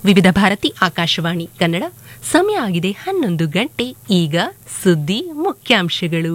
ವಿವಿಧ ಭಾರತಿ ಆಕಾಶವಾಣಿ ಕನ್ನಡ ಸಮಯ ಆಗಿದೆ ಹನ್ನೊಂದು ಗಂಟೆ ಈಗ ಸುದ್ದಿ ಮುಖ್ಯಾಂಶಗಳು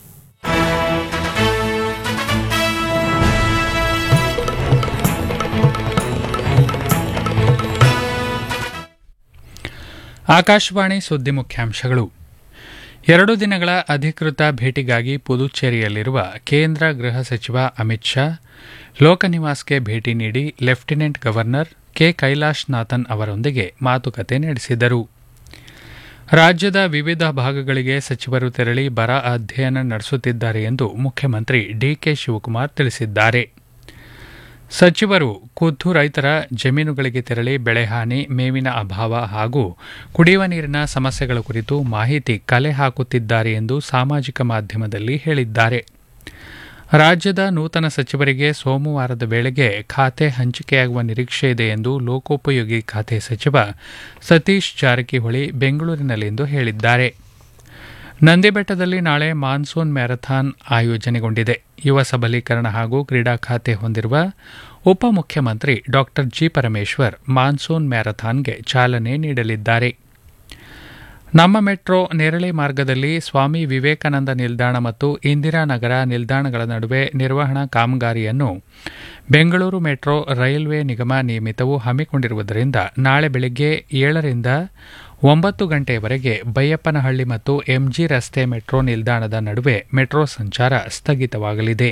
ಆಕಾಶವಾಣಿ ಸುದ್ದಿ ಮುಖ್ಯಾಂಶಗಳು ಎರಡು ದಿನಗಳ ಅಧಿಕೃತ ಭೇಟಿಗಾಗಿ ಪುದುಚೇರಿಯಲ್ಲಿರುವ ಕೇಂದ್ರ ಗೃಹ ಸಚಿವ ಅಮಿತ್ ಶಾ ಲೋಕನಿವಾಸ್ಗೆ ಭೇಟಿ ನೀಡಿ lieutenant governor K Kailash Nathan ಅವರೊಂದಿಗೆ ಮಾತುಕತೆ ನಡೆಸಿದರು ರಾಜ್ಯದ ವಿವಿಧ ಭಾಗಗಳಿಗೆ ಸಚಿವರು ತೆರಳಿ ಬರ ಅಧ್ಯಯನ ನಡೆಸುತ್ತಿದ್ದಾರೆ ಎಂದು ಮುಖ್ಯಮಂತ್ರಿ ಡಿಕೆ ಶಿವಕುಮಾರ್ ತಿಳಿಸಿದ್ದಾರೆ ಸಚಿವರು ಖುದ್ದು ರೈತರ ಜಮೀನುಗಳಿಗೆ ತೆರಳಿ ಬೆಳೆಹಾನಿ ಮೇವಿನ ಅಭಾವ ಹಾಗೂ ಕುಡಿಯುವ ನೀರಿನ ಸಮಸ್ಯೆಗಳ ಕುರಿತು ಮಾಹಿತಿ ಕಲೆ ಹಾಕುತ್ತಿದ್ದಾರೆ ಎಂದು ಸಾಮಾಜಿಕ ಮಾಧ್ಯಮದಲ್ಲಿ ಹೇಳಿದ್ದಾರೆ ರಾಜ್ಯದ ನೂತನ ಸಚಿವರಿಗೆ ಸೋಮವಾರದ ವೇಳೆಗೆ ಖಾತೆ ಹಂಚಿಕೆಯಾಗುವ ನಿರೀಕ್ಷೆ ಇದೆ ಎಂದು ಲೋಕೋಪಯೋಗಿ ಖಾತೆ ಸಚಿವ ಸತೀಶ್ ಜಾರಕಿಹೊಳಿ ಬೆಂಗಳೂರಿನಲ್ಲಿಂದು ಹೇಳಿದ್ದಾರೆ ನಂದಿಬೆಟ್ಟದಲ್ಲಿ ನಾಳೆ ಮಾನ್ಸೂನ್ ಮ್ಯಾರಥಾನ್ ಆಯೋಜನೆಗೊಂಡಿದೆ ಯುವ ಸಬಲೀಕರಣ ಹಾಗೂ ಕ್ರೀಡಾ ಖಾತೆ ಹೊಂದಿರುವ ಉಪಮುಖ್ಯಮಂತ್ರಿ ಡಾ ಜಿ ಪರಮೇಶ್ವರ್ ಮಾನ್ಸೂನ್ ಮ್ಯಾರಥಾನ್ಗೆ ಚಾಲನೆ ನೀಡಲಿದ್ದಾರೆ ನಮ್ಮ ಮೆಟ್ರೋ ನೇರಳೆ ಮಾರ್ಗದಲ್ಲಿ ಸ್ವಾಮಿ ವಿವೇಕಾನಂದ ನಿಲ್ದಾಣ ಮತ್ತು ಇಂದಿರಾನಗರ ನಿಲ್ದಾಣಗಳ ನಡುವೆ ನಿರ್ವಹಣಾ ಕಾಮಗಾರಿಯನ್ನು ಬೆಂಗಳೂರು ಮೆಟ್ರೋ ರೈಲ್ವೆ ನಿಗಮ ನಿಯಮಿತವು ಹಮ್ಮಿಕೊಂಡಿರುವುದರಿಂದ ನಾಳೆ ಬೆಳಗ್ಗೆ ಏಳರಿಂದ ಒಂಬತ್ತು ಗಂಟೆಯವರೆಗೆ ಬೈಯಪ್ಪನಹಳ್ಳಿ ಮತ್ತು ಎಂಜಿ ರಸ್ತೆ ಮೆಟ್ರೋ ನಿಲ್ದಾಣದ ನಡುವೆ ಮೆಟ್ರೋ ಸಂಚಾರ ಸ್ಥಗಿತವಾಗಲಿದೆ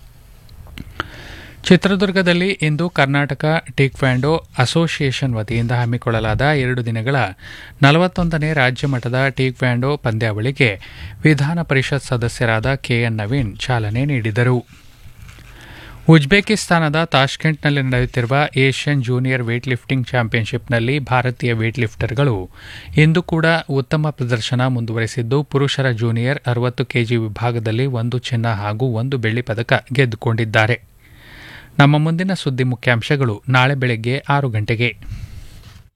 ಚಿತ್ರದುರ್ಗದಲ್ಲಿ ಇಂದು ಕರ್ನಾಟಕ ಟೇಕ್ವ್ಯಾಂಡೋ ಅಸೋಸಿಯೇಷನ್ ವತಿಯಿಂದ ಹಮ್ಮಿಕೊಳ್ಳಲಾದ ಎರಡು ದಿನಗಳ ನಲವತ್ತೊಂದನೇ ರಾಜ್ಯ ಮಟ್ಟದ ಟೇಕ್ವ್ಯಾಂಡೋ ಪಂದ್ಯಾವಳಿಗೆ ವಿಧಾನ ಪರಿಷತ್ ಸದಸ್ಯರಾದ ಕೆಎನ್ ನವೀನ್ ಚಾಲನೆ ನೀಡಿದರು ಉಜ್ಬೇಕಿಸ್ತಾನದ ತಾಷ್ಕೆಂಟ್ನಲ್ಲಿ ನಡೆಯುತ್ತಿರುವ ಏಷ್ಯನ್ ಜೂನಿಯರ್ ವೇಟ್ ಲಿಫ್ಟಿಂಗ್ ಚಾಂಪಿಯನ್ಶಿಪ್ನಲ್ಲಿ ಭಾರತೀಯ ವೇಟ್ ಲಿಫ್ಟರ್ಗಳು ಇಂದು ಕೂಡ ಉತ್ತಮ ಪ್ರದರ್ಶನ ಮುಂದುವರೆಸಿದ್ದು ಪುರುಷರ ಜೂನಿಯರ್ ಅರವತ್ತು ಕೆಜಿ ವಿಭಾಗದಲ್ಲಿ ಒಂದು ಚಿನ್ನ ಹಾಗೂ ಒಂದು ಬೆಳ್ಳಿ ಪದಕ ಗೆದ್ದುಕೊಂಡಿದ್ದಾರೆ ನಮ್ಮ ಮುಂದಿನ ಸುದ್ದಿ ಮುಖ್ಯಾಂಶಗಳು ನಾಳೆ ಬೆಳಗ್ಗೆ ಆರು ಗಂಟೆಗೆ